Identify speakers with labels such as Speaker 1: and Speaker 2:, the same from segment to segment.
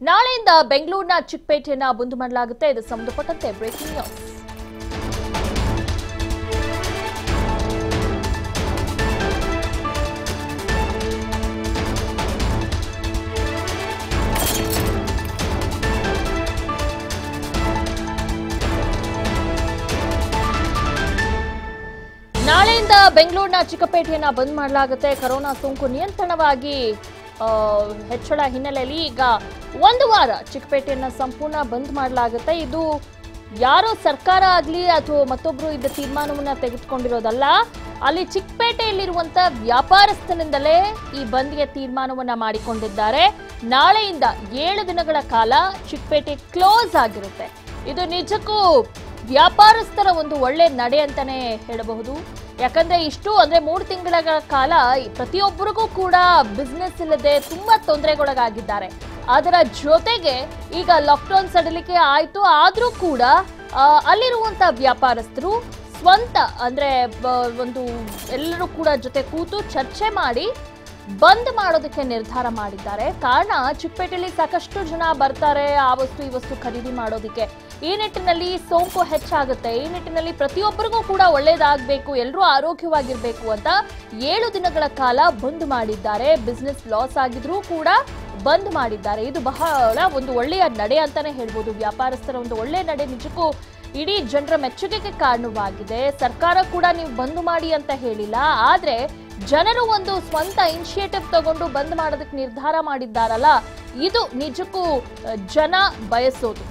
Speaker 1: ನಾಳೆಯಿಂದ ಬೆಂಗಳೂರಿನ ಚಿಕ್ಕಪೇಟೆಯನ್ನ ಬಂದ್ ಮಾಡಲಾಗುತ್ತೆ ಇದು ಸಂಬಂಧಪಟ್ಟಂತೆ ಬ್ರೇಕಿಂಗ್ ನ್ಯೂಸ್ ನಾಳೆಯಿಂದ ಬೆಂಗಳೂರಿನ ಚಿಕ್ಕಪೇಟೆಯನ್ನ ಬಂದ್ ಮಾಡಲಾಗುತ್ತೆ ಕೊರೋನಾ ಸೋಂಕು ನಿಯಂತ್ರಣವಾಗಿ ಆ, ಹೆಚ್ಚಳ ಹಿನ್ನೆಲೆಯಲ್ಲಿ ಈಗ ಒಂದು ವಾರ ಚಿಕ್ಕಪೇಟೆಯನ್ನ ಸಂಪೂರ್ಣ ಬಂದ್ ಮಾಡಲಾಗುತ್ತೆ ಇದು ಯಾರೋ ಸರ್ಕಾರ ಆಗ್ಲಿ ಅಥವಾ ಮತ್ತೊಬ್ರು ಇದ್ದ ತೀರ್ಮಾನವನ್ನ ತೆಗೆದುಕೊಂಡಿರೋದಲ್ಲ ಅಲ್ಲಿ ಚಿಕ್ಕಪೇಟೆಯಲ್ಲಿರುವಂತ ವ್ಯಾಪಾರಸ್ಥನಿಂದಲೇ ಈ ಬಂದ್ಗೆ ತೀರ್ಮಾನವನ್ನ ಮಾಡಿಕೊಂಡಿದ್ದಾರೆ ನಾಳೆಯಿಂದ ಏಳು ದಿನಗಳ ಕಾಲ ಚಿಕ್ಕಪೇಟೆ ಕ್ಲೋಸ್ ಆಗಿರುತ್ತೆ ಇದು ನಿಜಕ್ಕೂ ವ್ಯಾಪಾರಸ್ಥರ ಒಂದು ಒಳ್ಳೆ ನಡೆ ಅಂತಾನೆ ಹೇಳಬಹುದು ಯಾಕಂದ್ರೆ ಇಷ್ಟು ಅಂದ್ರೆ ಮೂರು ತಿಂಗಳ ಕಾಲ ಈ ಪ್ರತಿಯೊಬ್ಬರಿಗೂ ಕೂಡ ಬಿಸ್ನೆಸ್ ಇಲ್ಲದೆ ತುಂಬಾ ತೊಂದರೆಗೊಳಗಾಗಿದ್ದಾರೆ ಅದರ ಜೊತೆಗೆ ಈಗ ಲಾಕ್ಡೌನ್ ಸಡಿಲಿಕೆ ಆಯ್ತು ಆದ್ರೂ ಕೂಡ ಆ, ಅಲ್ಲಿರುವಂತ ವ್ಯಾಪಾರಸ್ಥರು ಸ್ವಂತ ಅಂದ್ರೆ ಬ- ಒಂದು ಎಲ್ಲರೂ ಕೂಡ ಜೊತೆ ಕೂತು ಚರ್ಚೆ ಮಾಡಿ ಬಂದ್ ಮಾಡೋದಕ್ಕೆ ನಿರ್ಧಾರ ಮಾಡಿದ್ದಾರೆ ಕಾರಣ ಚಿಕ್ಕಪೇಟೆಯಲ್ಲಿ ಸಾಕಷ್ಟು ಜನ ಬರ್ತಾರೆ ಆ ವಸ್ತು ಈ ವಸ್ತು ಖರೀದಿ ಮಾಡೋದಕ್ಕೆ ಈ ನಿಟ್ಟಿನಲ್ಲಿ ಸೋಂಕು ಹೆಚ್ಚಾಗುತ್ತೆ ಈ ನಿಟ್ಟಿನಲ್ಲಿ ಪ್ರತಿಯೊಬ್ಬರಿಗೂ ಕೂಡ ಒಳ್ಳೇದಾಗಬೇಕು ಎಲ್ಲರೂ ಆರೋಗ್ಯವಾಗಿರ್ಬೇಕು ಅಂತ ಏಳು ದಿನಗಳ ಕಾಲ ಬಂದ್ ಮಾಡಿದ್ದಾರೆ ಬಿಸ್ನೆಸ್ ಲಾಸ್ ಆಗಿದ್ರೂ ಕೂಡ ಬಂದ್ ಮಾಡಿದ್ದಾರೆ ಇದು ಬಹಳ ಒಂದು ಒಳ್ಳೆಯ ನಡೆ ಅಂತಾನೆ ಹೇಳ್ಬೋದು ವ್ಯಾಪಾರಸ್ಥರ ಒಂದು ಒಳ್ಳೆಯ ನಡೆ ನಿಜಕ್ಕೂ ಇಡೀ ಜನರ ಮೆಚ್ಚುಗೆಗೆ ಕಾರಣವಾಗಿದೆ ಸರ್ಕಾರ ಕೂಡ ನೀವು ಬಂದ್ ಮಾಡಿ ಅಂತ ಹೇಳಿಲ್ಲ ಆದ್ರೆ ಜನರು ಒಂದು ಸ್ವಂತ ಇನಿಷಿಯೇಟಿವ್ ತಗೊಂಡು ಬಂದ್ ಮಾಡೋದಕ್ಕೆ ನಿರ್ಧಾರ ಮಾಡಿದ್ದಾರಲ್ಲ ಇದು ನಿಜಕ್ಕೂ ಅಹ್, ಜನ ಬಯಸೋದು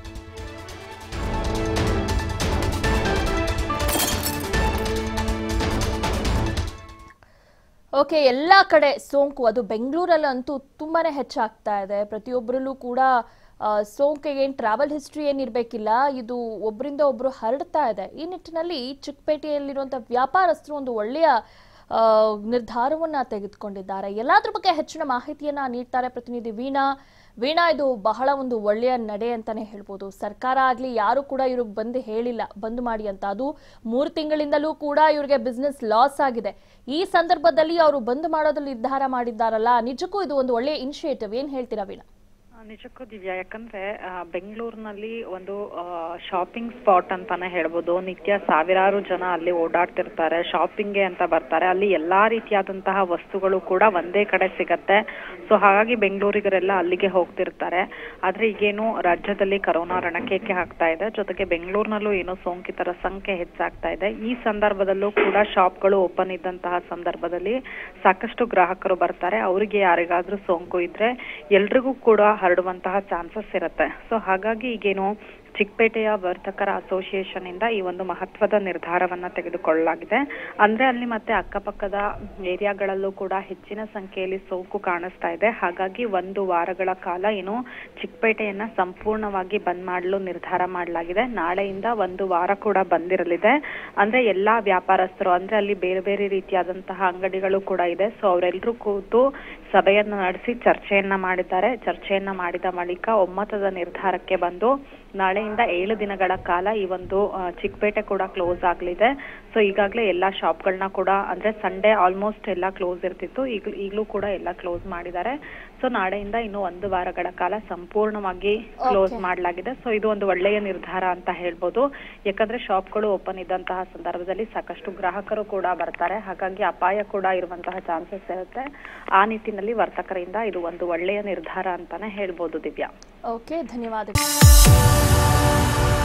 Speaker 1: ಓಕೆ ಎಲ್ಲ ಕಡೆ ಸೋಂಕು ಅದು ಬೆಂಗಳೂರಲ್ಲಂತೂ ತುಂಬಾನೇ ಹೆಚ್ಚಾಗ್ತಾ ಇದೆ ಪ್ರತಿಯೊಬ್ಬರಲ್ಲೂ ಕೂಡ ಆ, ಸೋಂಕಿಗೆ ಏನು ಟ್ರಾವೆಲ್ ಹಿಸ್ಟ್ರಿ ಏನಿರಬೇಕಿಲ್ಲ ಇದು ಒಬ್ಬರಿಂದ ಒಬ್ಬರು ಹರಡ್ತಾ ಇದೆ ಈ ನಿಟ್ಟಿನಲ್ಲಿ ಚಿಕ್ಕಪೇಟೆಯಲ್ಲಿರುವಂಥ ವ್ಯಾಪಾರಸ್ಥರು ಒಂದು ಒಳ್ಳೆಯ ಆ, ನಿರ್ಧಾರವನ್ನ ತೆಗೆದುಕೊಂಡಿದ್ದಾರೆ ಎಲ್ಲಾದ್ರ ಬಗ್ಗೆ ಹೆಚ್ಚಿನ ಮಾಹಿತಿಯನ್ನ ನೀಡ್ತಾರೆ ಪ್ರತಿನಿಧಿ ವೀಣಾ ವೀಣಾ ಇದು ಬಹಳ ಒಂದು ಒಳ್ಳೆಯ ನಡೆ ಅಂತಾನೆ ಹೇಳ್ಬೋದು ಸರ್ಕಾರ ಆಗ್ಲಿ ಯಾರು ಕೂಡ ಇವ್ರಿಗೆ ಬಂದು ಹೇಳಿಲ್ಲ ಬಂದ್ ಮಾಡಿ ಅಂತ ಅದು ಮೂರು ತಿಂಗಳಿಂದಲೂ ಕೂಡ ಇವ್ರಿಗೆ ಬಿಸ್ನೆಸ್ ಲಾಸ್ ಆಗಿದೆ ಈ ಸಂದರ್ಭದಲ್ಲಿ ಅವರು ಬಂದ್ ಮಾಡೋದ್ರಲ್ಲಿ ನಿರ್ಧಾರ ಮಾಡಿದ್ದಾರಲ್ಲ ನಿಜಕ್ಕೂ ಇದು ಒಂದು ಒಳ್ಳೆಯ ಇನಿಷಿಯೇಟಿವ್ ಏನ್ ಹೇಳ್ತೀರಾ ವೀಣಾ
Speaker 2: ಆ, ನಿಜಕ್ಕೂ ದಿವ್ಯಾ ಯಾಕಂದ್ರೆ ಆ, ಬೆಂಗಳೂರಿನಲ್ಲಿ ಒಂದು ಶಾಪಿಂಗ್ ಸ್ಪಾಟ್ ಅಂತಾನೆ ಹೇಳ್ಬೋದು ನಿತ್ಯ ಸಾವಿರಾರು ಜನ ಅಲ್ಲಿ ಓಡಾಡ್ತಿರ್ತಾರೆ ಶಾಪಿಂಗ್ಗೆ ಅಂತ ಬರ್ತಾರೆ ಅಲ್ಲಿ ಎಲ್ಲಾ ರೀತಿಯಾದಂತಹ ವಸ್ತುಗಳು ಕೂಡ ಒಂದೇ ಕಡೆ ಸಿಗತ್ತೆ ಸೊ ಹಾಗಾಗಿ ಬೆಂಗಳೂರಿಗರೆಲ್ಲ ಅಲ್ಲಿಗೆ ಹೋಗ್ತಿರ್ತಾರೆ ಆದ್ರೆ ಈಗೇನು ರಾಜ್ಯದಲ್ಲಿ ಕರೋನಾ ರಣಕೇಕೆ ಆಗ್ತಾ ಇದೆ ಜೊತೆಗೆ ಬೆಂಗಳೂರಿನಲ್ಲೂ ಏನೋ ಸೋಂಕಿತರ ಸಂಖ್ಯೆ ಹೆಚ್ಚಾಗ್ತಾ ಇದೆ ಈ ಸಂದರ್ಭದಲ್ಲೂ ಕೂಡ ಶಾಪ್ಗಳು ಓಪನ್ ಇದ್ದಂತಹ ಸಂದರ್ಭದಲ್ಲಿ ಸಾಕಷ್ಟು ಗ್ರಾಹಕರು ಬರ್ತಾರೆ ಅವರಿಗೆ ಯಾರಿಗಾದ್ರೂ ಸೋಂಕು ಇದ್ರೆ ಎಲ್ರಿಗೂ ಕೂಡ ಹರಡುವಂತಹ ಚಾನ್ಸಸ್ ಇರುತ್ತೆ ಸೊ ಹಾಗಾಗಿ ಈಗೇನು ಚಿಕ್ಕಪೇಟೆಯ ವರ್ತಕರ ಅಸೋಸಿಯೇಷನ್ ಇಂದ ಈ ಒಂದು ಮಹತ್ವದ ನಿರ್ಧಾರವನ್ನ ತೆಗೆದುಕೊಳ್ಳಲಾಗಿದೆ ಅಂದ್ರೆ ಅಲ್ಲಿ ಮತ್ತೆ ಅಕ್ಕಪಕ್ಕದ ಏರಿಯಾಗಳಲ್ಲೂ ಕೂಡ ಹೆಚ್ಚಿನ ಸಂಖ್ಯೆಯಲ್ಲಿ ಸೋಂಕು ಕಾಣಿಸ್ತಾ ಇದೆ ಹಾಗಾಗಿ ಒಂದು ವಾರಗಳ ಕಾಲ ಏನು ಚಿಕ್ಕಪೇಟೆಯನ್ನ ಸಂಪೂರ್ಣವಾಗಿ ಬಂದ್ ಮಾಡಲು ನಿರ್ಧಾರ ಮಾಡಲಾಗಿದೆ ನಾಳೆಯಿಂದ ಒಂದು ವಾರ ಕೂಡ ಬಂದಿರಲಿದೆ ಅಂದ್ರೆ ಎಲ್ಲಾ ವ್ಯಾಪಾರಸ್ಥರು ಅಂದ್ರೆ ಅಲ್ಲಿ ಬೇರೆ ಬೇರೆ ರೀತಿಯಾದಂತಹ ಅಂಗಡಿಗಳು ಕೂಡ ಇದೆ ಸೊ ಅವರೆಲ್ಲರೂ ಕೂತು ಸಭೆಯನ್ನ ನಡೆಸಿ ಚರ್ಚೆಯನ್ನ ಮಾಡಿದ್ದಾರೆ ಚರ್ಚೆಯನ್ನ ಮಾಡಿದ ಬಳಿಕ ಒಮ್ಮತದ ನಿರ್ಧಾರಕ್ಕೆ ಬಂದು ನಾಳೆಯಿಂದ ಏಳು ದಿನಗಳ ಕಾಲ ಈ ಒಂದು ಆ, ಚಿಕ್ಕಪೇಟೆ ಕೂಡ ಕ್ಲೋಸ್ ಆಗಲಿದೆ ಸೊ ಈಗಾಗಲೇ ಎಲ್ಲಾ ಶಾಪ್ಗಳನ್ನ ಕೂಡ ಅಂದ್ರೆ ಸಂಡೇ ಆಲ್ಮೋಸ್ಟ್ ಎಲ್ಲ ಕ್ಲೋಸ್ ಇರ್ತಿತ್ತು ಈಗ ಈಗಲೂ ಕೂಡ ಎಲ್ಲ ಕ್ಲೋಸ್ ಮಾಡಿದ್ದಾರೆ ಸೊ ನಾಳೆಯಿಂದ ಇನ್ನು ಒಂದು ವಾರಗಳ ಕಾಲ ಸಂಪೂರ್ಣವಾಗಿ ಕ್ಲೋಸ್
Speaker 1: Okay.
Speaker 2: ಮಾಡಲಾಗಿದೆ ಸೊ ಇದು ಒಂದು ಒಳ್ಳೆಯ ನಿರ್ಧಾರ ಅಂತ ಹೇಳ್ಬೋದು ಯಾಕಂದ್ರೆ ಶಾಪ್ಗಳು ಓಪನ್ ಇದ್ದಂತಹ ಸಂದರ್ಭದಲ್ಲಿ ಸಾಕಷ್ಟು ಗ್ರಾಹಕರು ಕೂಡ ಬರ್ತಾರೆ ಹಾಗಾಗಿ ಅಪಾಯ ಕೂಡ ಇರುವಂತಹ ಚಾನ್ಸಸ್ ಇರುತ್ತೆ ಆ ನಿಟ್ಟಿನಲ್ಲಿ ವರ್ತಕರಿಂದ ಇದು ಒಂದು ಒಳ್ಳೆಯ ನಿರ್ಧಾರ ಅಂತಾನೆ ಹೇಳ್ಬೋದು ದಿವ್ಯಾ
Speaker 1: ಓಕೆ ಧನ್ಯವಾದಗಳು